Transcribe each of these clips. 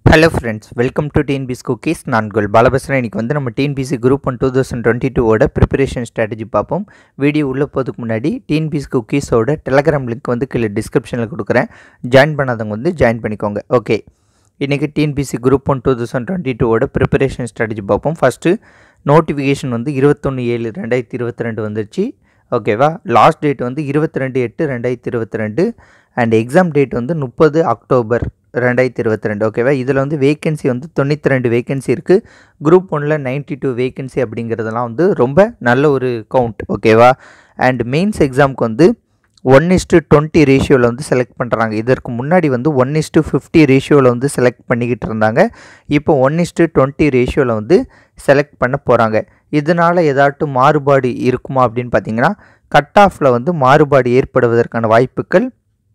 hello friends welcome to TNPSC cookies நான் உங்கள் பாலபசரன் இன்னைக்கு வந்து நம்ம TNPSC group one two thousand twenty டூவோட ப்ரிப்பரேஷன் ஸ்ட்ராட்டஜி பார்ப்போம் வீடியோ உள்ளே போகிறதுக்கு முன்னாடி டிஎன்பிசி குக்கீஸோட டெலகிராம் லிங்க் வந்து கீழே டிஸ்கிரிப்ஷனில் கொடுக்குறேன் ஜாயின் பண்ணாதவங்க வந்து ஜாயின் பண்ணிக்கோங்க ஓகே இன்றைக்கி TNPSC group one two thousand twenty டூவோட ப்ரிப்பரேஷன் ஸ்ட்ராட்டஜி பார்ப்போம் ஃபஸ்ட்டு நோட்டிஃபிகேஷன் வந்து இருபத்தொன்று ஏழு ரெண்டாயிரத்தி இருபத்தி ரெண்டு வந்துருச்சு ஓகேவா லாஸ்ட் டேட் வந்து இருபத்தி ரெண்டு எட்டு ரெண்டாயிரத்தி இருபத்தி ரெண்டு அண்ட் எக்ஸாம் டேட் வந்து முப்பது அக்டோபர் ரெண்டாயிரத்தி இருபத்தி ரெண்டு ஓகேவா இதில் வந்து வேகன்சி வந்து தொண்ணூற்றி ரெண்டு வேகன்சி இருக்குது குரூப் ஒனில் நைன்ட்டி டூ வேகன்சி அப்படிங்கிறதெல்லாம் வந்து ரொம்ப நல்ல ஒரு கவுண்ட் ஓகேவா அண்ட் மெயின்ஸ் எக்ஸாமுக்கு வந்து ஒன் இஸ்ட்டு டுவெண்ட்டி ரேஷியோவில் வந்து செலக்ட் பண்ணுறாங்க இதற்கு முன்னாடி வந்து ஒன் இஸ்ட்டு ஃபிஃப்டி ரேஷியோவில் வந்து செலக்ட் பண்ணிக்கிட்டு இருந்தாங்க இப்போ ஒன் இஸ்ட்டு டுவெண்ட்டி ரேஷியோவில் வந்து செலக்ட் பண்ண போகிறாங்க இதனால் ஏதாட்டும் மாறுபாடு இருக்குமா அப்படின்னு பார்த்தீங்கன்னா கட் ஆஃபில் வந்து மாறுபாடு ஏற்படுவதற்கான வாய்ப்புகள்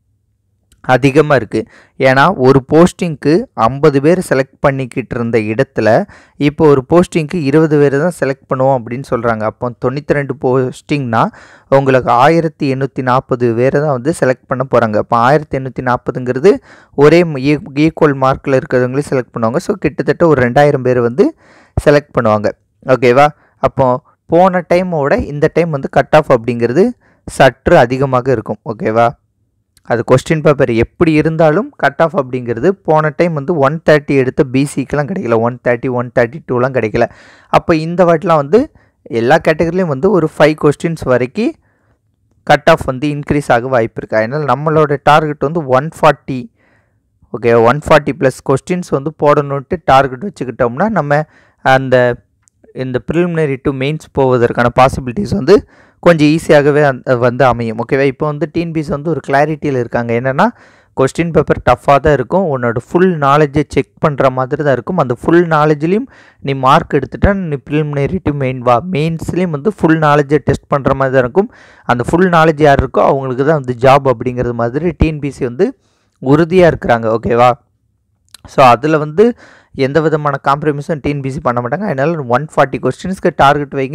அதிகமாக இருக்குது ஏன்னா ஒரு போஸ்டிங்க்கு ஐம்பது பேர் செலக்ட் பண்ணிக்கிட்டு இருந்த இடத்துல இப்போ ஒரு போஸ்டிங்க்கு இருபது பேர் தான் செலக்ட் பண்ணுவோம் அப்படின்னு சொல்கிறாங்க அப்போ தொண்ணூற்றி ரெண்டு போஸ்டிங்னா உங்களுக்கு ஆயிரத்தி எண்ணூற்றி நாற்பது பேரை தான் வந்து செலக்ட் பண்ண போகிறாங்க அப்போ ஆயிரத்தி எண்ணூற்றி நாற்பதுங்கிறது ஒரே ஈக்குவல் மார்க்கில் இருக்கிறவங்களையும் செலக்ட் பண்ணுவாங்க ஸோ கிட்டத்தட்ட ஒரு ரெண்டாயிரம் பேர் வந்து செலக்ட் பண்ணுவாங்க ஓகேவா அப்போ போன டைமோட இந்த டைம் வந்து கட் ஆஃப் அப்படிங்கிறது சற்று அதிகமாக இருக்கும் ஓகேவா அது கொஸ்டின் பேப்பர் எப்படி இருந்தாலும் கட் ஆஃப் அப்படிங்கிறது போன டைம் வந்து ஒன் தேர்ட்டி எடுத்த பிசிக்கெலாம் கிடைக்கல ஒன் தேர்ட்டி ஒன் தேர்ட்டி டூலாம் கிடைக்கல அப்போ இந்த வாட்டிலாம் வந்து எல்லா கேட்டகரிலையும் வந்து ஒரு ஃபைவ் கொஸ்டின்ஸ் வரைக்கும் கட் ஆஃப் வந்து இன்க்ரீஸ் ஆக வாய்ப்பு இருக்குது அதனால் நம்மளோட டார்கெட் வந்து one forty okay one forty plus questions வந்து போடணுன்ட்டு டார்கெட் வச்சுக்கிட்டோம்னா நம்ம அந்த இந்த ப்ரிலிமினரி டு மெயின்ஸ் போவதற்கான பாசிபிலிட்டிஸ் வந்து கொஞ்சம் ஈஸியாகவே அந்த வந்து அமையும் ஓகேவா இப்போ வந்து டிஎன்பிஸ் வந்து ஒரு கிளாரிட்டியில் இருக்காங்க என்னென்னா கொஸ்டின் பேப்பர் டஃப்பாக தான் இருக்கும் உன்னோட ஃபுல் நாலேஜை செக் பண்ணுற மாதிரி தான் இருக்கும் அந்த ஃபுல் நாலேஜ்லேயும் நீ மார்க் எடுத்துட்டா நீ ப்ரிலிமினரி டு மெயின் வா மெயின்ஸ்லேயும் வந்து ஃபுல் நாலேஜை டெஸ்ட் பண்ணுற மாதிரி தான் இருக்கும் அந்த ஃபுல் நாலேஜ் யார் இருக்கோ அவங்களுக்கு தான் வந்து ஜாப் அப்படிங்கிறது மாதிரி டிஎன்பிசி வந்து உறுதியாக இருக்கிறாங்க ஓகேவா ஸோ அதில் வந்து எந்த விதமான காம்ப்ரமைஸும் டிஎன்பிசி பண்ண மாட்டாங்க அதனால் ஒன் ஃபார்ட்டி கொஸ்டின்ஸ்க்கு டார்கெட் வைங்க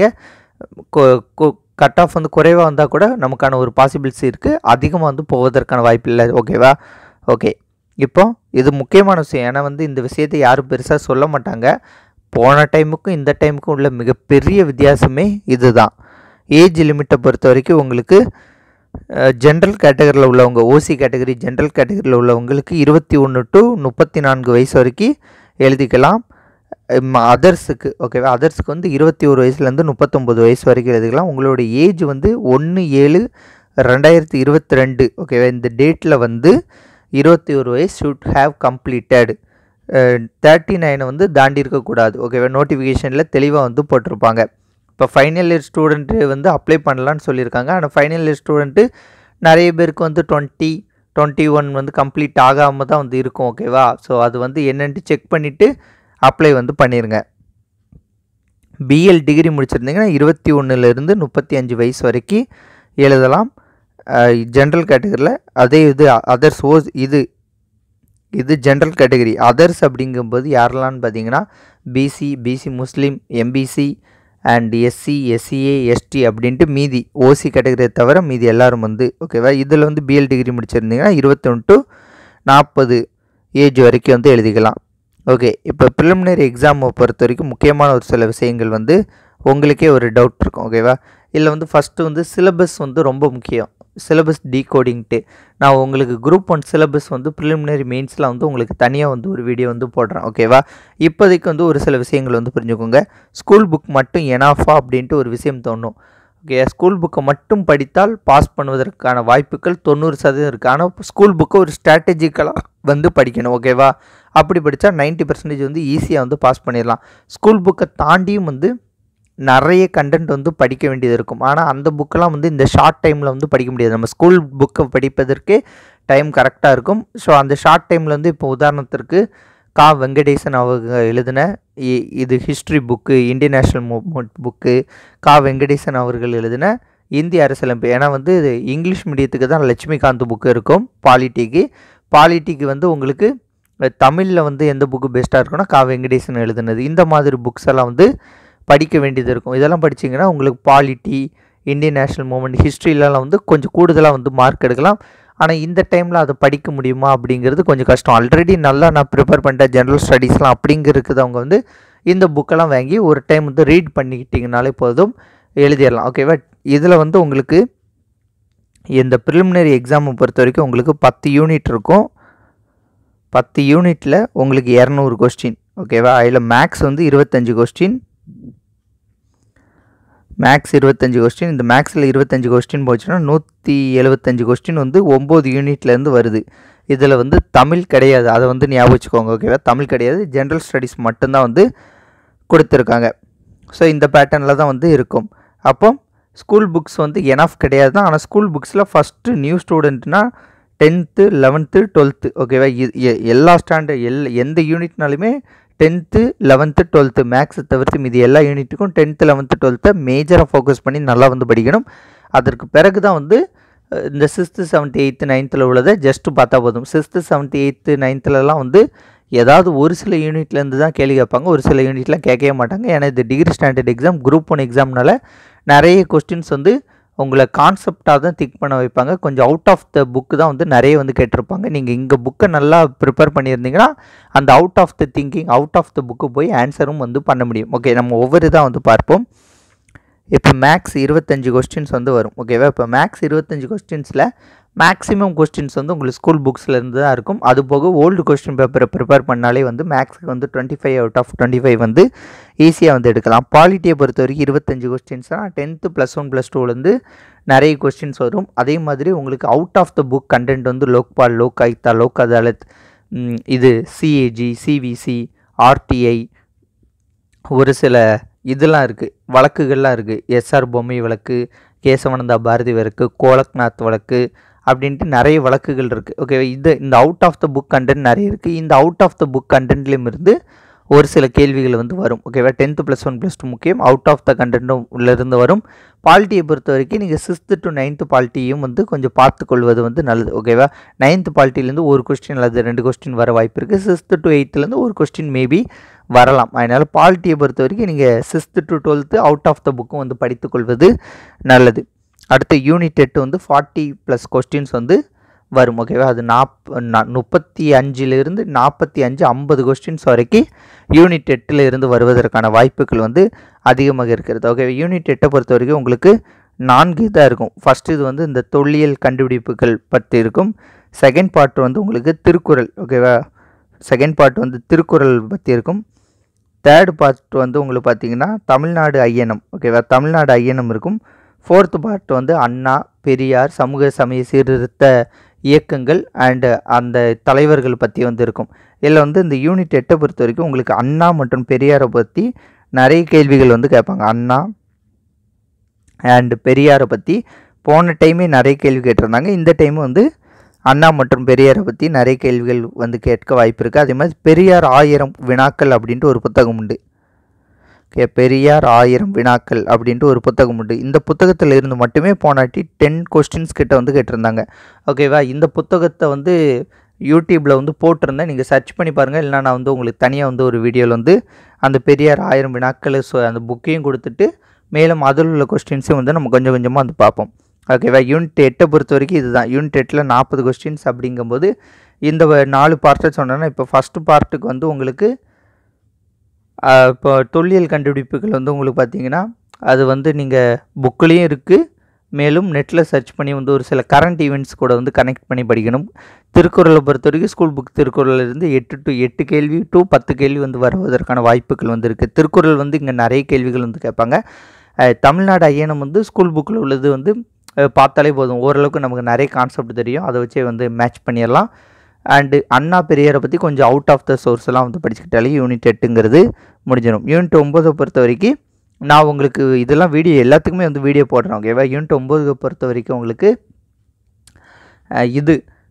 கட் ஆஃப் வந்து குறைவாக வந்தால் கூட நமக்கான ஒரு பாசிபிலிட்டி இருக்குது அதிகமாக வந்து போவதற்கான வாய்ப்பு இல்லை ஓகேவா ஓகே இப்போ இது முக்கியமான விஷயம் ஏன்னா வந்து இந்த விஷயத்தை யாரும் பெருசாக சொல்ல மாட்டாங்க போன டைமுக்கும் இந்த டைமுக்கும் உள்ள மிகப்பெரிய வித்தியாசமே இதுதான் ஏஜ் லிமிட்டை பொறுத்த வரைக்கும் உங்களுக்கு ஜென்ரல் கேட்டகரியில் உள்ளவங்க ஓசி கேட்டகரி ஜென்ரல் கேட்டகரியில் உள்ளவங்களுக்கு இருபத்தி ஒன்று டு முப்பத்தி நான்கு வயசு வரைக்கும் எழுதிக்கலாம் அதர்ஸுக்கு ஓகேவா அதர்ஸுக்கு வந்து இருபத்தி ஒரு வயசுலேருந்து முப்பத்தொம்பது வயசு வரைக்கும் எழுதிக்கலாம் உங்களோட ஏஜ் வந்து ஒன்று ஏழு ரெண்டாயிரத்தி இருபத்தி ரெண்டு ஓகேவா இந்த டேட்டில் வந்து இருபத்தி ஒரு வயசு ஷுட் ஹாவ் கம்ப்ளீட்டட் தேர்ட்டி நைனை வந்து தாண்டி இருக்கக்கூடாது ஓகேவா நோட்டிஃபிகேஷனில் தெளிவாக வந்து போட்டிருப்பாங்க இப்போ ஃபைனல் இயர் ஸ்டூடெண்ட்டு வந்து அப்ளை பண்ணலான்னு சொல்லியிருக்காங்க ஆனால் ஃபைனல் இயர் ஸ்டூடெண்ட்டு நிறைய பேருக்கு வந்து டுவெண்ட்டி டுவெண்ட்டி ஒன் வந்து கம்ப்ளீட் ஆகாமல் தான் வந்து இருக்கும் ஓகேவா ஸோ அது வந்து என்னென்ட்டு செக் பண்ணிவிட்டு அப்ளை வந்து பண்ணிடுங்க பிஎல் டிகிரி முடிச்சிருந்தீங்கன்னா இருபத்தி ஒன்றுலேருந்து முப்பத்தி அஞ்சு வயசு வரைக்கும் எழுதலாம் ஜென்ரல் கேட்டகரியில் அதே இது அதர்ஸ் ஓ இது இது ஜென்ரல் கேட்டகரி அதர்ஸ் அப்படிங்கும்போது யாரெல்லாம்னு பார்த்தீங்கன்னா BC BC Muslim MBC and SC SCA ST அப்படின்ட்டு மீதி ஓசி கேட்டகரியை தவிர மீதி எல்லோரும் வந்து ஓகேவா இதில் வந்து பிஎல் டிகிரி முடிச்சிருந்தீங்கன்னா இருபத்தொன்று டு நாற்பது ஏஜ் வரைக்கும் வந்து எழுதிக்கலாம் ஓகே இப்போ ப்ரிலிமினரி எக்ஸாமை பொறுத்த வரைக்கும் முக்கியமான ஒரு சில விஷயங்கள் வந்து உங்களுக்கே ஒரு டவுட் இருக்கும் ஓகேவா இதில் வந்து ஃபஸ்ட்டு வந்து சிலபஸ் வந்து ரொம்ப முக்கியம் சிலபஸ் டீகோடிங்ட்டு நான் உங்களுக்கு குரூப் ஒன் சிலபஸ் வந்து ப்ரிலிமினரி மெயின்ஸில் வந்து உங்களுக்கு தனியாக வந்து ஒரு வீடியோ வந்து போடுறேன் ஓகேவா இப்போதைக்கு வந்து ஒரு சில விஷயங்கள் வந்து புரிஞ்சுக்கோங்க ஸ்கூல் புக் மட்டும் எனாஃபா அப்படின்ட்டு ஒரு விஷயம் தோணும் ஓகே ஸ்கூல் புக்கை மட்டும் படித்தால் பாஸ் பண்ணுவதற்கான வாய்ப்புகள் தொண்ணூறு சதவீதம் இருக்குது ஆனால் ஸ்கூல் புக்கை ஒரு ஸ்ட்ராட்டஜிக்கலாக வந்து படிக்கணும் ஓகேவா அப்படி படித்தா நைன்ட்டி பர்சன்டேஜ் வந்து ஈஸியாக வந்து பாஸ் பண்ணிடலாம் ஸ்கூல் புக்கை தாண்டியும் வந்து நிறைய கண்டென்ட் வந்து படிக்க வேண்டியது இருக்கும் ஆனால் அந்த புக்கெல்லாம் வந்து இந்த ஷார்ட் டைமில் வந்து படிக்க முடியாது நம்ம ஸ்கூல் புக்கை படிப்பதற்கே டைம் கரெக்டாக இருக்கும் ஸோ அந்த ஷார்ட் டைமில் வந்து இப்போ உதாரணத்திற்கு கா வெங்கடேசன் அவங்க எழுதின இது history book Indian national movement book Ka Venkatesan அவர்கள் எழுதின இந்திய அரசியலமைப்பு ஏன்னா வந்து இங்கிலீஷ் மீடியத்துக்கு தான் லட்சுமிகாந்த் புக்கு இருக்கும் பாலிட்டிக்கு பாலிட்டிக்கு வந்து உங்களுக்கு தமிழில் வந்து எந்த புக்கு பெஸ்ட்டாக இருக்குன்னா கா வெங்கடேசன் எழுதுனது இந்த மாதிரி புக்ஸ் எல்லாம் வந்து படிக்க வேண்டியது இருக்கும் இதெல்லாம் படிச்சிங்கன்னா உங்களுக்கு பாலிட்டி இந்தியன் நேஷ்னல் மூமெண்ட் ஹிஸ்ட்ரியிலலாம் வந்து கொஞ்சம் கூடுதலாக வந்து மார்க் எடுக்கலாம் ஆனால் இந்த டைமில் அதை படிக்க முடியுமா அப்படிங்கிறது கொஞ்சம் கஷ்டம் ஆல்ரெடி நல்லா நான் ப்ரிப்பேர் பண்ணிட்டேன் ஜென்ரல் ஸ்டடீஸ்லாம் அப்படிங்கிறது அவங்க வந்து இந்த புக்கெல்லாம் வாங்கி ஒரு டைம் வந்து ரீட் பண்ணிக்கிட்டிங்கனாலே போதும் எழுதிடலாம் ஓகேவா இதில் வந்து உங்களுக்கு இந்த ப்ரிலிமினரி எக்ஸாமை பொறுத்த வரைக்கும் உங்களுக்கு பத்து யூனிட் இருக்கும் பத்து யூனிட்டில் உங்களுக்கு இரநூறு கொஸ்டின் ஓகேவா அதில் மேக்ஸ் வந்து இருபத்தஞ்சி கொஸ்டின் மேக்ஸ் இருபத்தஞ்சி கொஸ்டின் இந்த மேக்ஸில் இருபத்தஞ்சி கொஸ்டின் போச்சுன்னா நூற்றி எழுபத்தஞ்சி கொஸ்டின் வந்து ஒம்பது யூனிட்லேருந்து வருது இதில் வந்து தமிழ் கிடையாது அதை வந்து ஞாபகம் வச்சுக்கோங்க ஓகேவா தமிழ் கிடையாது ஜென்ரல் ஸ்டடீஸ் மட்டும்தான் வந்து கொடுத்துருக்காங்க ஸோ இந்த பேட்டர்னில் தான் வந்து இருக்கும் அப்போ ஸ்கூல் புக்ஸ் வந்து எனஃப் கிடையாது தான் ஆனால் ஸ்கூல் புக்ஸில் ஃபஸ்ட்டு நியூ ஸ்டூடெண்ட்னா டென்த்து லெவன்த்து டுவெல்த்து ஓகேவா எல்லா ஸ்டாண்டர்ட் எல் எந்த யூனிட்னாலுமே டென்த்து லெவன்த்து டுவெல்த்து மேக்ஸை தவிர்த்து மீதி எல்லா யூனிட்டுக்கும் டென்த்து லெவன்த்து டுவெல்த்தை மேஜராக ஃபோக்கஸ் பண்ணி நல்லா வந்து படிக்கணும் அதற்கு பிறகு தான் வந்து இந்த சிக்ஸ்த்து செவன்த்து எயித்து நைன்த்தில் உள்ளதை ஜஸ்ட்டு பார்த்தா போதும் சிக்ஸ்த்து செவன்த்து எயித்து நைன்த்துலலாம் வந்து ஏதாவது ஒரு சில யூனிட்லேருந்து தான் கேள்வி கேட்பாங்க ஒரு சில யூனிட்லாம் கேட்கவே மாட்டாங்க ஏன்னா இது degree standard exam group one எக்ஸாம்னால நிறைய கொஸ்டின்ஸ் வந்து உங்களை கான்செப்டாக தான் திங்க் பண்ண வைப்பாங்க கொஞ்சம் அவுட் ஆஃப் த புக்கு தான் வந்து நிறைய வந்து கேட்டிருப்பாங்க நீங்கள் இங்கே புக்கை நல்லா ப்ரிப்பேர் பண்ணியிருந்தீங்கன்னா அந்த out of the thinking out of the book போய் ஆன்சரும் வந்து பண்ண முடியும் ஓகே நம்ம ஒவ்வொரு இதாக வந்து பார்ப்போம் இப்போ மேக்ஸ் இருபத்தஞ்சி கொஸ்டின்ஸ் வந்து வரும் ஓகேவா இப்போ மேக்ஸ் இருபத்தஞ்சி கொஸ்டின்ஸில் மேக்ஸிமம் கொஸ்டின்ஸ் வந்து உங்களுக்கு ஸ்கூல் புக்ஸ்லேருந்து தான் இருக்கும் அது போக ஓல்டு கொஸ்டின் பேப்பரை ப்ரிப்பேர் பண்ணாலே வந்து மேக்ஸுக்கு வந்து twenty five out of twenty five வந்து ஈஸியாக வந்து எடுக்கலாம் பாலிட்டியை பொறுத்த வரைக்கும் இருபத்தஞ்சி கொஸ்டின்ஸ்னால் டென்த்து ப்ளஸ் ஒன் ப்ளஸ் டூலேருந்து நிறைய கொஸ்டின்ஸ் வரும் அதே மாதிரி உங்களுக்கு out of the book content வந்து லோக்பால் லோக் ஆயுக்தா லோக் அதாலத் இது சிஏஜி சிவிசி ஆர்டிஐ ஒரு சில இதெல்லாம் இருக்குது வழக்குகள்லாம் இருக்குது எஸ்ஆர் பொம்மை வழக்கு கேசவானந்தா பாரதி வழக்கு கோலக்நாத் வழக்கு அப்படின்ட்டு நிறைய வழக்குகள் இருக்குது ஓகே இது இந்த out of the book content நிறைய இருக்குது இந்த அவுட் ஆஃப் த புக் கண்டென்ட்லேயும் இருந்து ஒரு சில கேள்விகள் வந்து வரும் ஓகேவா tenth plus one plus two முக்கியம் அவுட் ஆஃப் த கண்டென்ட்டும் உள்ளிருந்து வரும் பாலிட்டியை பொறுத்த வரைக்கும் நீங்கள் சிக்ஸ்த்து டு நைன்த்து பாலிட்டியும் வந்து கொஞ்சம் பார்த்துக்கொள்வது வந்து நல்லது ஓகேவா நைன்த்து பாலிட்டிலேருந்து ஒரு கொஸ்டின் அல்லது ரெண்டு கொஸ்டின் வர வாய்ப்பு இருக்குது சிக்ஸ்த்து டு எயித்துலேருந்து ஒரு கொஸ்டின் மேபி வரலாம் அதனால் பாலிட்டியை பொறுத்த வரைக்கும் நீங்கள் sixth to twelfth out of the புக்கும் வந்து படித்துக்கொள்வது நல்லது அடுத்து யூனிட் எட்டு வந்து ஃபார்ட்டி ப்ளஸ் கொஸ்டின்ஸ் வந்து வரும் ஓகேவா அது நாப் முப்பத்தி அஞ்சிலிருந்து நாற்பத்தி அஞ்சு ஐம்பது கொஸ்டின்ஸ் வரைக்கும் யூனிட் எட்டில் இருந்து வருவதற்கான வாய்ப்புகள் வந்து அதிகமாக இருக்கிறது ஓகே யூனிட் எட்டை பொறுத்த வரைக்கும் உங்களுக்கு நான்கு இதாக இருக்கும் ஃபஸ்ட்டு இது வந்து இந்த தொல்லியல் கண்டுபிடிப்புகள் பற்றி இருக்கும் செகண்ட் பார்ட் வந்து உங்களுக்கு திருக்குறள் ஓகேவா செகண்ட் பார்ட் வந்து திருக்குறள் பற்றி இருக்கும் தேர்ட் பார்ட் வந்து உங்களுக்கு பார்த்தீங்கன்னா தமிழ்நாடு ஐயனம் ஓகேவா தமிழ்நாடு ஐயனம் இருக்கும் ஃபோர்த்து பார்ட் வந்து அண்ணா பெரியார் சமூக சமய சீர்திருத்த இயக்கங்கள் அண்டு அந்த தலைவர்கள் பற்றி வந்து இருக்கும் இதில் வந்து இந்த யூனிட் எட்டை பொறுத்த வரைக்கும் உங்களுக்கு அண்ணா மற்றும் பெரியாரை பற்றி நிறைய கேள்விகள் வந்து கேட்பாங்க அண்ணா அண்டு பெரியாரை பற்றி போன டைமே நிறைய கேள்வி கேட்டிருந்தாங்க இந்த டைம் வந்து அண்ணா மற்றும் பெரியாரை பற்றி நிறைய கேள்விகள் வந்து கேட்க வாய்ப்பு இருக்குது அதே மாதிரி பெரியார் ஆயிரம் வினாக்கள் அப்படின்ட்டு ஒரு புத்தகம் உண்டு ஓகே பெரியார் ஆயிரம் வினாக்கள் அப்படின்ட்டு ஒரு புத்தகம் உண்டு இந்த புத்தகத்தில் இருந்து மட்டுமே போனாட்டி டென் கொஸ்டின்ஸ் கிட்ட வந்து கேட்டிருந்தாங்க ஓகேவா இந்த புத்தகத்தை வந்து யூடியூப்பில் வந்து போட்டிருந்தேன் நீங்கள் சர்ச் பண்ணி பாருங்கள் இல்லைனா நான் வந்து உங்களுக்கு தனியாக வந்து ஒரு வீடியோவில் வந்து அந்த பெரியார் ஆயிரம் வினாக்கள் ஸோ அந்த புக்கையும் கொடுத்துட்டு மேலும் அதில் உள்ள கொஸ்டின்ஸையும் வந்து நம்ம கொஞ்சம் கொஞ்சமாக வந்து பார்ப்போம் ஓகேவா யூனிட் எட்டை பொறுத்த வரைக்கும் இதுதான் யூனிட் எட்டில் நாற்பது கொஸ்டின்ஸ் அப்படிங்கும்போது இந்த நாலு பார்ட்டை சொன்னேன்னா இப்போ ஃபஸ்ட்டு பார்ட்டுக்கு வந்து உங்களுக்கு இப்போ தொல்லியல் கண்டுபிடிப்புகள் வந்து உங்களுக்கு பார்த்தீங்கன்னா அது வந்து நீங்கள் புக்லேயும் இருக்குது மேலும் நெட்டில் சர்ச் பண்ணி வந்து ஒரு சில கரண்ட் ஈவெண்ட்ஸ் கூட வந்து கனெக்ட் பண்ணி படிக்கணும் திருக்குறளை பொறுத்த வரைக்கும் ஸ்கூல் புக் திருக்குறளிலிருந்து எட்டு டு எட்டு கேள்வி டு பத்து கேள்வி வந்து வருவதற்கான வாய்ப்புகள் வந்து இருக்குது திருக்குறள் வந்து இங்கே நிறைய கேள்விகள் வந்து கேட்பாங்க தமிழ்நாடு ஐயனம் வந்து ஸ்கூல் புக்கில் உள்ளது வந்து பார்த்தாலே போதும் ஓரளவுக்கு நமக்கு நிறைய கான்செப்ட் தெரியும் அதை வச்சே வந்து மேட்ச் பண்ணிடலாம் அண்டு அண்ணா பெரியாரை பற்றி கொஞ்சம் அவுட் ஆஃப் த சோர்ஸ்லாம் வந்து படிச்சுக்கிட்டாலே யூனிட் எட்டுங்கிறது முடிஞ்சிடும் யூனிட் ஒம்பதை பொறுத்த வரைக்கும் நான் உங்களுக்கு இதெல்லாம் வீடியோ எல்லாத்துக்குமே வந்து வீடியோ போடுறேன் ஓகேவா யூனிட் ஒம்பது பொறுத்த வரைக்கும் உங்களுக்கு இது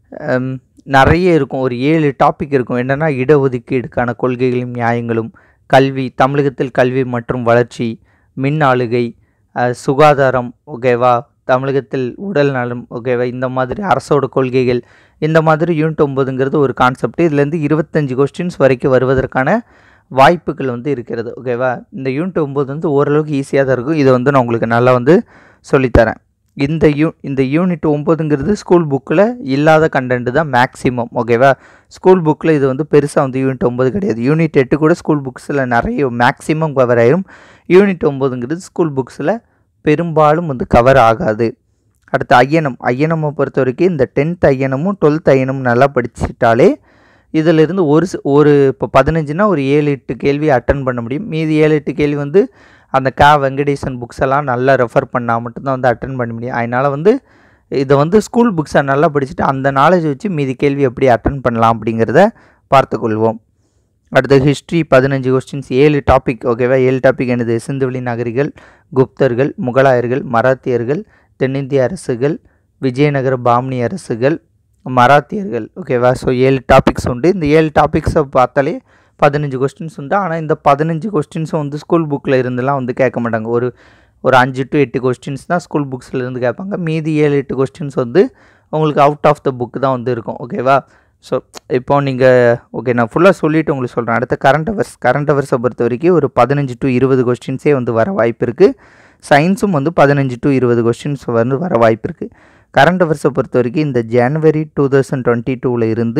நிறைய இருக்கும் ஒரு ஏழு டாபிக் இருக்கும் என்னென்னா இடஒதுக்கீடுக்கான கொள்கைகளும் நியாயங்களும் கல்வி தமிழகத்தில் கல்வி மற்றும் வளர்ச்சி மின் ஆளுகை சுகாதாரம் ஓகேவா தமிழகத்தில் உடல் நலம் ஓகேவா இந்த மாதிரி அரசோட கொள்கைகள் இந்த மாதிரி யூனிட் ஒம்பதுங்கிறது ஒரு கான்செப்ட் இதுலேருந்து இருபத்தஞ்சி கொஸ்டின்ஸ் வரைக்கும் வருவதற்கான வாய்ப்புகள் வந்து இருக்கிறது ஓகேவா இந்த யூனிட் ஒம்பது வந்து ஓரளவுக்கு ஈஸியாக தான் இருக்கும் இதை வந்து நான் உங்களுக்கு நல்லா வந்து சொல்லித்தரேன் இந்த யூ இந்த யூனிட் ஒம்போதுங்கிறது ஸ்கூல் புக்கில் இல்லாத கண்டென்ட் தான் மேக்ஸிமம் ஓகேவா ஸ்கூல் புக்கில் இது வந்து பெருசாக வந்து யூனிட் ஒம்பது கிடையாது யூனிட் எட்டு கூட ஸ்கூல் புக்ஸில் நிறைய மேக்ஸிமம் கவர் ஆயிரும் யூனிட் ஒம்போதுங்கிறது ஸ்கூல் புக்ஸில் பெரும்பாலும் வந்து கவர் ஆகாது அடுத்து ஐயனம் ஐயனமை பொறுத்த வரைக்கும் இந்த டென்த் ஐயனமும் டுவெல்த் ஐயனமும் நல்லா படிச்சிட்டாலே இதிலிருந்து ஒரு சி- ஒரு இப்போ பதினஞ்சுனா ஒரு ஏழு எட்டு கேள்வி அட்டன் பண்ண முடியும் மீதி ஏழு எட்டு கேள்வி வந்து அந்த கா வெங்கடேசன் புக்ஸ் எல்லாம் நல்லா ரெஃபர் பண்ணால் மட்டும்தான் வந்து அட்டன் பண்ண முடியும் அதனால் வந்து இதை வந்து ஸ்கூல் புக்ஸை நல்லா படிச்சுட்டு அந்த நாலேஜ் வச்சு மீதி கேள்வி எப்படி அட்டன் பண்ணலாம் அப்படிங்கிறத பார்த்துக்கொள்வோம் அடுத்து ஹிஸ்ட்ரி பதினஞ்சு கொஸ்டின்ஸ் ஏழு டாபிக் ஓகேவா ஏழு டாபிக் என்னது சிந்துவெளி நகரிகள் குப்தர்கள் முகலாயர்கள் மராத்தியர்கள் தென்னிந்திய அரசுகள் விஜயநகர பாம்னி அரசுகள் மராத்தியர்கள் ஓகேவா ஸோ ஏழு டாபிக்ஸ் உண்டு இந்த ஏழு டாபிக்ஸை பார்த்தாலே பதினஞ்சு கொஸ்டின்ஸ் உண்டு ஆனால் இந்த பதினஞ்சு கொஸ்டின்ஸும் வந்து ஸ்கூல் புக்கில் இருந்தெல்லாம் வந்து கேட்க மாட்டாங்க ஒரு ஒரு அஞ்சு டு எட்டு கொஸ்டின்ஸ் தான் ஸ்கூல் புக்ஸில் இருந்து கேட்பாங்க மீதி ஏழு எட்டு கொஸ்டின்ஸ் வந்து உங்களுக்கு அவுட் ஆஃப் த புக் தான் வந்து இருக்கும் ஓகேவா ஸோ இப்போ நீங்கள் ஓகே நான் ஃபுல்லாக சொல்லிவிட்டு உங்களுக்கு சொல்கிறேன் அடுத்த கரண்ட் அவர்ஸ் கரண்ட் அவர்ஸை பொறுத்த வரைக்கும் ஒரு பதினஞ்சு டு இருபது கொஸ்டின்ஸே வந்து வர வாய்ப்பு இருக்குது சயின்ஸும் வந்து பதினஞ்சு டு இருபது கொஸ்டின்ஸ் வந்து வர வாய்ப்பு இருக்குது கரண்ட் அவர்ஸை பொறுத்த வரைக்கும் இந்த ஜனவரி டூ தௌசண்ட் டுவெண்ட்டி டூவில் இருந்து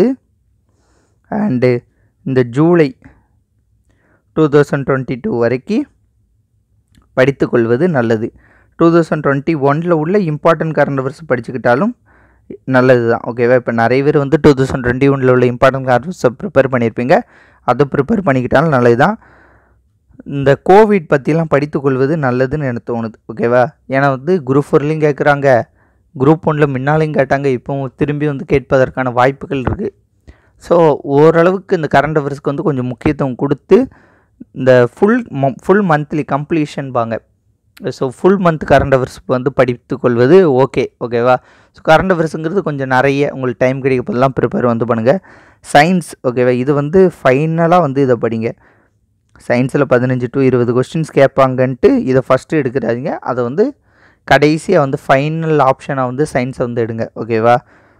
அண்டு இந்த July two thousand twenty two வரைக்கும் படித்துக்கொள்வது நல்லது டூ தௌசண்ட் டுவெண்ட்டி ஒனில் உள்ள இம்பார்ட்டன்ட் கரண்ட் அவர்ஸ் படிச்சுக்கிட்டாலும் நல்லது தான் ஓகேவா இப்போ நிறைய பேர் வந்து டூ தௌசண்ட் டுவெண்ட்டி ஒனில் உள்ள இம்பார்ட்டன்ட் கரண்ட் அவர்ஸை ப்ரிப்பேர் பண்ணியிருப்பீங்க அதை ப்ரிப்பேர் பண்ணிக்கிட்டாலும் நல்லது தான் இந்த கோவிட் பற்றிலாம் படித்துக்கொள்வது நல்லதுன்னு எனக்கு தோணுது ஓகேவா ஏன்னா வந்து குரூப் ஃபோர்லேயும் கேட்குறாங்க குரூப் ஒன்றில் முன்னாலையும் கேட்டாங்க இப்போவும் திரும்பி வந்து கேட்பதற்கான வாய்ப்புகள் இருக்குது ஸோ ஓரளவுக்கு இந்த கரண்ட் அஃபேர்ஸ்க்கு வந்து கொஞ்சம் முக்கியத்துவம் கொடுத்து இந்த ஃபுல் ஃபுல் மந்த்லி கம்ப்ளீஷன் பாங்க so full month current affairs வந்து படித்துக் கொள்வது ஓகே ஓகேவா ஸோ கரண்ட் அஃபேர்ஸுங்கிறது கொஞ்சம் நிறைய உங்களுக்கு டைம் கிடைக்கப்போதெல்லாம் ப்ரிப்பேர் வந்து பண்ணுங்கள் சயின்ஸ் ஓகேவா இது வந்து ஃபைனலாக வந்து இதை படிங்க சயின்ஸில் பதினஞ்சு டு இருபது கொஸ்டின்ஸ் கேட்பாங்கன்ட்டு இதை ஃபஸ்ட்டு எடுக்கிறாதீங்க அதை வந்து கடைசியாக வந்து ஃபைனல் ஆப்ஷனாக வந்து சயின்ஸை வந்து எடுங்க ஓகேவா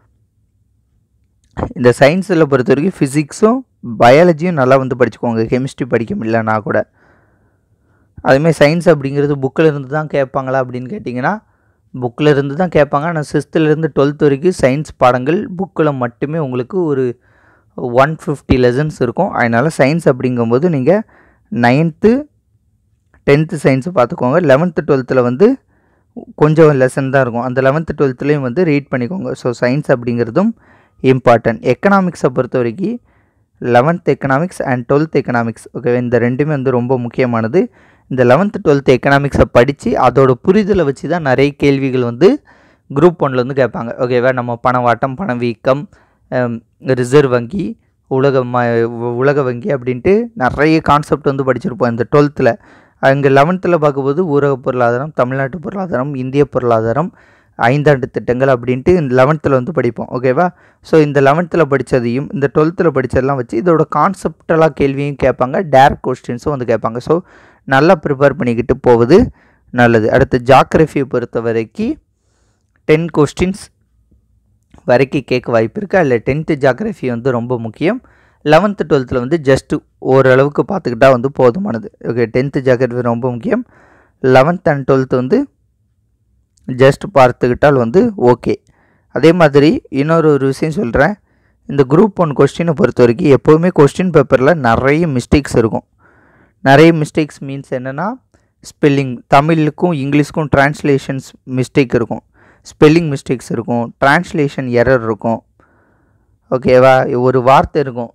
இந்த சயின்ஸில் பொறுத்த வரைக்கும் ஃபிசிக்ஸும் பயாலஜியும் நல்லா வந்து படிச்சுக்கோங்க கெமிஸ்ட்ரி படிக்க முடியலனா கூட அதுமாதிரி சயின்ஸ் அப்படிங்கிறது புக்கில் இருந்து தான் கேட்பாங்களா அப்படின்னு கேட்டிங்கன்னா புக்கில் இருந்து தான் கேட்பாங்க ஆனால் சிக்ஸ்த்துலேருந்து டுவெல்த் வரைக்கும் சயின்ஸ் பாடங்கள் புக்கில் மட்டுமே உங்களுக்கு ஒரு ஒன் ஃபிஃப்டி லெசன்ஸ் இருக்கும் அதனால் சயின்ஸ் அப்படிங்கும்போது நீங்கள் நைன்த்து டென்த்து சயின்ஸை பார்த்துக்கோங்க லெவன்த்து டுவெல்த்தில் வந்து கொஞ்சம் லெசன் தான் இருக்கும் அந்த லெவன்த்து டுவெல்த்துலேயும் வந்து ரீட் பண்ணிக்கோங்க ஸோ சயின்ஸ் அப்படிங்கிறதும் இம்பார்ட்டன்ட் எக்கனாமிக்ஸை பொறுத்த வரைக்கும் eleventh economics and twelfth economics okay இந்த ரெண்டுமே வந்து ரொம்ப முக்கியமானது இந்த லெவன்த்து டுவெல்த் எக்கனாமிக்ஸை படித்து அதோட புரிதலை வச்சு தான் நிறைய கேள்விகள் வந்து குரூப் ஒன்ல வந்து கேட்பாங்க ஓகேவா நம்ம பணவாட்டம் பணவீக்கம் ரிசர்வ் வங்கி உலக ம உலக வங்கி அப்படின்ட்டு நிறைய கான்செப்ட் வந்து படிச்சிருப்போம் இந்த டுவெல்த்தில் அங்கே லெவன்த்தில் பார்க்கும்போது ஊரக பொருளாதாரம் தமிழ்நாட்டு பொருளாதாரம் இந்திய பொருளாதாரம் ஐந்தாண்டு திட்டங்கள் அப்படின்ட்டு இந்த லெவன்த்தில் வந்து படிப்போம் ஓகேவா ஸோ இந்த லெவன்த்தில் படித்ததையும் இந்த டுவெல்த்தில் படித்ததெல்லாம் வச்சு இதோட கான்செப்டலாக கேள்வியும் கேட்பாங்க டேரக்ட் கொஸ்டின்ஸும் வந்து கேட்பாங்க ஸோ நல்லா ப்ரிப்பேர் பண்ணிக்கிட்டு போவது நல்லது அடுத்து ஜாக்ரஃபியை பொறுத்த வரைக்கும் டென் கொஸ்டின்ஸ் வரைக்கும் கேட்க வாய்ப்பு இருக்குது அதில் டென்த்து ஜாக்ரஃபி வந்து ரொம்ப முக்கியம் லெவன்த்து டுவெல்த்தில் வந்து ஜஸ்ட்டு ஓரளவுக்கு பார்த்துக்கிட்டா வந்து போதுமானது ஓகே டென்த்து ஜாக்ரஃபி ரொம்ப முக்கியம் லெவன்த் அண்ட் டுவெல்த் வந்து ஜஸ்ட் பார்த்துக்கிட்டால் வந்து ஓகே அதே மாதிரி இன்னொரு ஒரு விஷயம் சொல்கிறேன் இந்த குரூப் ஒன் கொஸ்டினை பொறுத்த வரைக்கும் எப்போவுமே கொஸ்டின் பேப்பரில் நிறைய மிஸ்டேக்ஸ் இருக்கும் நிறைய மிஸ்டேக்ஸ் மீன்ஸ் என்னென்னா ஸ்பெல்லிங் தமிழுக்கும் இங்கிலீஷ்க்கும் ட்ரான்ஸ்லேஷன்ஸ் மிஸ்டேக் இருக்கும் ஸ்பெல்லிங் மிஸ்டேக்ஸ் இருக்கும் ட்ரான்ஸ்லேஷன் எரர் இருக்கும் ஓகேவா ஒரு வார்த்தை இருக்கும்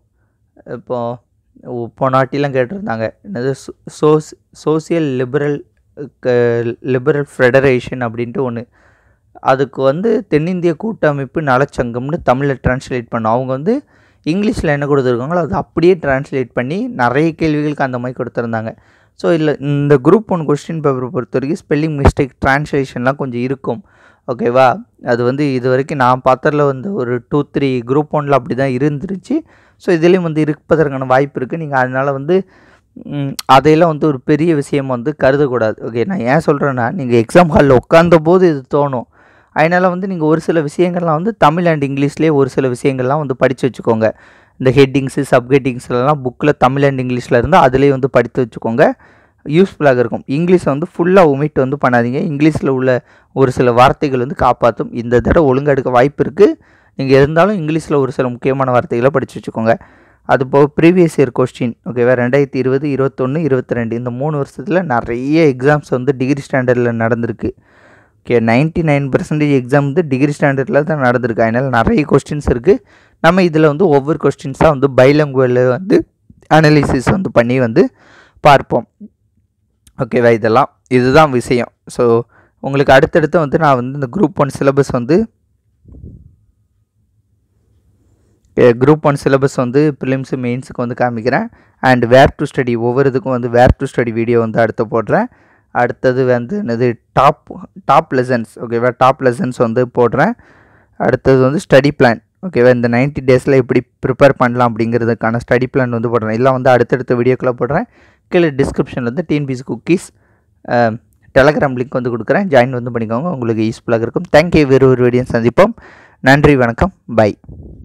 இப்போது போனாட்டிலாம் கேட்டிருந்தாங்க என்னது சோஸ் சோசியல் லிபரல் லிபரல் ஃபெடரேஷன் அப்படின்ட்டு ஒன்று அதுக்கு வந்து தென்னிந்திய கூட்டமைப்பு நலச்சங்கம்னு தமிழில் ட்ரான்ஸ்லேட் பண்ணோம் அவங்க வந்து இங்கிலீஷில் என்ன கொடுத்துருக்காங்களோ அது அப்படியே ட்ரான்ஸ்லேட் பண்ணி நிறைய கேள்விகளுக்கு அந்த மாதிரி கொடுத்துருந்தாங்க ஸோ இல்லை இந்த குரூப் ஒன் கொஸ்டின் பேப்பரை பொறுத்த வரைக்கும் ஸ்பெல்லிங் மிஸ்டேக் ட்ரான்ஸ்லேஷன்லாம் கொஞ்சம் இருக்கும் ஓகேவா அது வந்து இது வரைக்கும் நான் பார்த்ததில் வந்து ஒரு டூ த்ரீ குரூப் ஒனில் அப்படி தான் இருந்துருச்சு ஸோ இதுலேயும் வந்து இருப்பதற்கான வாய்ப்பு இருக்குது நீங்கள் அதனால் வந்து அதையெல்லாம் வந்து ஒரு பெரிய விஷயம் வந்து கருதக்கூடாது ஓகே நான் ஏன் சொல்கிறேன்னா நீங்கள் எக்ஸாம் ஹாலில் உட்காந்த போது இது தோணும் அதனால் வந்து நீங்கள் ஒரு சில விஷயங்கள்லாம் வந்து தமிழ் அண்ட் இங்கிலீஷ்லேயே ஒரு சில விஷயங்கள்லாம் வந்து படித்து வச்சுக்கோங்க இந்த ஹெட்டிங்ஸு சப்ஹெட்டிங்ஸ்லாம் புக்கில் தமிழ் அண்ட் இங்கிலீஷில் இருந்தால் அதுலேயே வந்து படித்து வச்சுக்கோங்க யூஸ்ஃபுல்லாக இருக்கும் இங்கிலீஷை வந்து ஃபுல்லாக ஒமிட் வந்து பண்ணாதீங்க இங்கிலீஷில் உள்ள ஒரு சில வார்த்தைகள் வந்து காப்பாற்றும் இந்த தடவை ஒழுங்காக எடுக்க வாய்ப்பு இருக்குது நீங்கள் இருந்தாலும் இங்கிலீஷில் ஒரு சில முக்கியமான வார்த்தைகளை படித்து வச்சுக்கோங்க அது போக ப்ரீவியஸ் இயர் கொஸ்டின் ஓகேவா ரெண்டாயிரத்தி இருபது இருபத்தொன்று இருபத்தி ரெண்டு இந்த மூணு வருஷத்தில் நிறைய எக்ஸாம்ஸ் வந்து டிகிரி ஸ்டாண்டர்டில் நடந்திருக்கு okay ninety nine percentage exam வந்து டிகிரி ஸ்டாண்டர்டில் தான் நடந்திருக்கு அதனால் நிறைய கொஸ்டின்ஸ் இருக்குது நம்ம இதில் வந்து ஒவ்வொரு கொஸ்டின்ஸாக வந்து பைலங்குவலில் வந்து அனலிசிஸ் வந்து பண்ணி வந்து பார்ப்போம் ஓகேவா இதெல்லாம் இதுதான் விஷயம் ஸோ உங்களுக்கு அடுத்தடுத்து வந்து நான் வந்து இந்த குரூப் ஒன் சிலபஸ் வந்து குரூப் ஒன் சிலபஸ் வந்து ப்ரிலிம்ஸு மெயின்ஸுக்கு வந்து காமிக்கிறேன் அண்ட் வேர் டு ஸ்டடி ஒவ்வொரு இதுக்கும் வந்து வேர் டு ஸ்டடி வீடியோ வந்து அடுத்து போடுறேன் அடுத்தது வந்து என்னது டாப் டாப் லெசன்ஸ் ஓகேவா டாப் லெசன்ஸ் வந்து போடுறேன் அடுத்தது வந்து ஸ்டடி பிளான் ஓகேவா இந்த நைன்ட்டி டேஸில் எப்படி ப்ரிப்பேர் பண்ணலாம் அப்படிங்கிறதுக்கான ஸ்டடி பிளான் வந்து போடுறேன் எல்லாம் வந்து அடுத்தடுத்த வீடியோக்குள்ளே போடுறேன் கீழே டிஸ்கிரிப்ஷனில் வந்து டிஎன்பிசி குக்கீஸ் டெலகிராம் லிங்க் வந்து கொடுக்குறேன் ஜாயின் வந்து பண்ணிக்கோங்க உங்களுக்கு யூஸ்ஃபுல்லாக இருக்கும் தேங்க்யூ வேறு ஒரு வீடியோ சந்திப்போம் நன்றி வணக்கம் பை